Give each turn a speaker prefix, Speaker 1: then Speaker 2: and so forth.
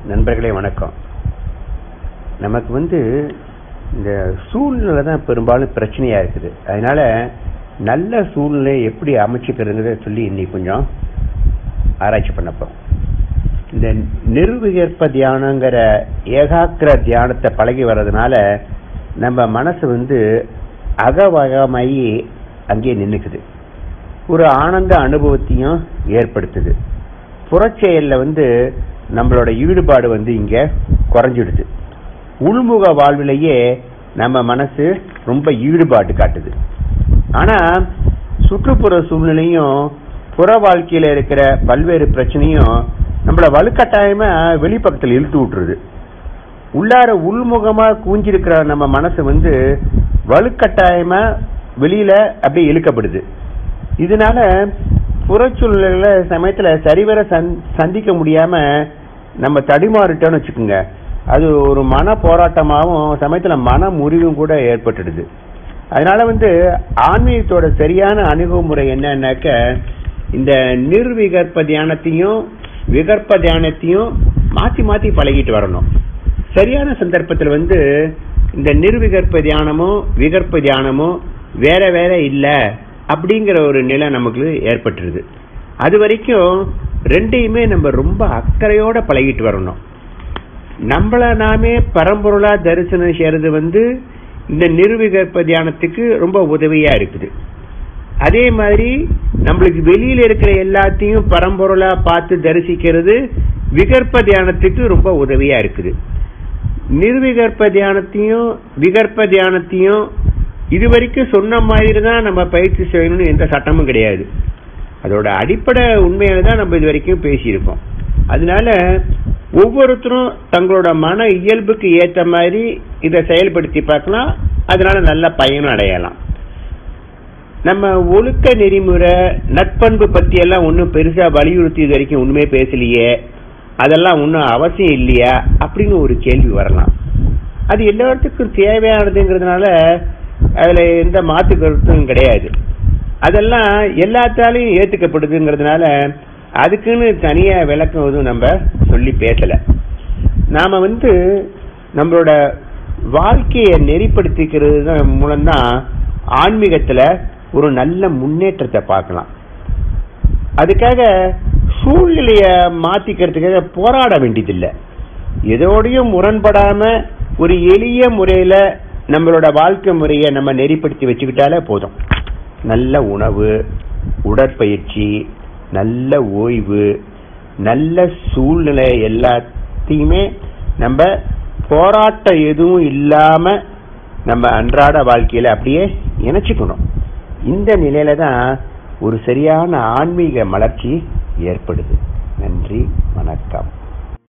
Speaker 1: நண்பர்களே வணக்கம் நமக்கு வந்து இந்த சூழ்நிலை தான் பெரும்பாலும் பிரச்சனையா இருக்குது அதனால நல்ல சூழ்நிலை எப்படி அமைச்சுக்கிறதுங்கிறத சொல்லி இன்னைக்கு கொஞ்சம் ஆராய்ச்சி பண்ண போறோம் இந்த நிர்விகற்ப தியானங்கிற ஏகாக்கிர தியானத்தை பழகி வர்றதுனால நம்ம மனசு வந்து அகவகமாயி அங்கே நின்னுக்குது ஒரு ஆனந்த அனுபவத்தையும் ஏற்படுத்துது புறச்செயல்ல வந்து நம்மளோட ஈடுபாடு வந்து இங்க குறைஞ்சிடுது உள்முக வாழ்விலேயே நம்ம மனசு ரொம்ப ஈடுபாடு காட்டுது ஆனா சுற்றுப்புற சூழ்நிலையும் புற வாழ்க்கையில இருக்கிற பல்வேறு பிரச்சனையும் நம்மள வலுக்கட்டாயமா வெளிப்பக்கத்தில் இழுத்து விட்டுருது உள்ளார உள்முகமா கூஞ்சிருக்கிற நம்ம மனசு வந்து வலுக்கட்டாயமா வெளியில அப்படியே இழுக்கப்படுது இதனால புறச்சூழல சமயத்துல சரிவர சந்திக்க முடியாம நம்ம தடிமாறிட்டோம்னு வச்சுக்கோங்க அது ஒரு மன போராட்டமாகவும் சமயத்துல மன முறிவும் கூட ஏற்பட்டுடுது அதனால வந்து ஆன்மீகத்தோட சரியான அணுகுமுறை என்னன்னாக்க இந்த நிர்விகற்ப தியானத்தையும் விகற்ப தியானத்தையும் மாத்தி மாத்தி பழகிட்டு வரணும் சரியான சந்தர்ப்பத்தில் வந்து இந்த நிர்விகற்ப தியானமும் விகற்ப தியானமும் வேற வேற இல்ல அப்படிங்கிற ஒரு நிலை நமக்கு ஏற்பட்டுருது அது வரைக்கும் ரெண்டையுமே நம்ம ரொம்ப அக்கறையோட பழகிட்டு வரணும் நம்மள நாமே பரம்பொருளா தரிசனம் செய்யறது வந்து இந்த நிர்விகற்ப தியானத்துக்கு ரொம்ப உதவியா இருக்குது அதே மாதிரி நம்மளுக்கு வெளியில இருக்கிற எல்லாத்தையும் பரம்பொருளா பார்த்து தரிசிக்கிறது விகற்ப தியானத்துக்கு ரொம்ப உதவியா இருக்குது நிர்விகற்ப தியானத்தையும் விகற்ப தியானத்தையும் இது வரைக்கும் சொன்ன மாதிரி தான் நம்ம பயிற்சி செய்யணும்னு எந்த சட்டமும் கிடையாது அதோட அடிப்படை உண்மையில தான் நம்ம இது வரைக்கும் பேசியிருக்கோம் அதனால ஒவ்வொருத்தரும் தங்களோட மன இயல்புக்கு ஏற்ற மாதிரி இதை செயல்படுத்தி பார்க்கலாம் அதனால நல்ல பயனும் அடையலாம் நம்ம ஒழுக்க நெறிமுறை நட்பண்பு பத்தி எல்லாம் ஒன்றும் பெருசா வலியுறுத்தி இது வரைக்கும் ஒண்ணுமே பேசலையே அதெல்லாம் ஒன்றும் அவசியம் இல்லையா அப்படின்னு ஒரு கேள்வி வரலாம் அது எல்லாத்துக்கும் தேவையானதுங்கிறதுனால அதுல எந்த மாற்று கருத்தும் கிடையாது அதெல்லாம் எல்லாத்தாலையும் ஏத்துக்கப்படுதுங்கிறதுனால அதுக்குன்னு தனியா விளக்கம் எதுவும் நம்ம சொல்லி பேசல நாம வந்து நம்மளோட வாழ்க்கையை நெறிப்படுத்திக்கிறது மூலம்தான் ஆன்மீகத்துல ஒரு நல்ல முன்னேற்றத்தை பார்க்கலாம் அதுக்காக சூழ்நிலைய மாத்திக்கிறதுக்காக போராட வேண்டியதில்லை எதோடையும் முரண்படாம ஒரு எளிய முறையில நம்மளோட வாழ்க்கை முறையை நம்ம நெறிப்படுத்தி வச்சுக்கிட்டாலே போதும் நல்ல உணவு உடற்பயிற்சி நல்ல ஓய்வு நல்ல சூழ்நிலை எல்லாத்தையுமே நம்ம போராட்டம் எதுவும் இல்லாம நம்ம அன்றாட வாழ்க்கையில அப்படியே இணைச்சுக்கணும் இந்த நிலையில தான் ஒரு சரியான ஆன்மீக மலர்ச்சி ஏற்படுது நன்றி வணக்கம்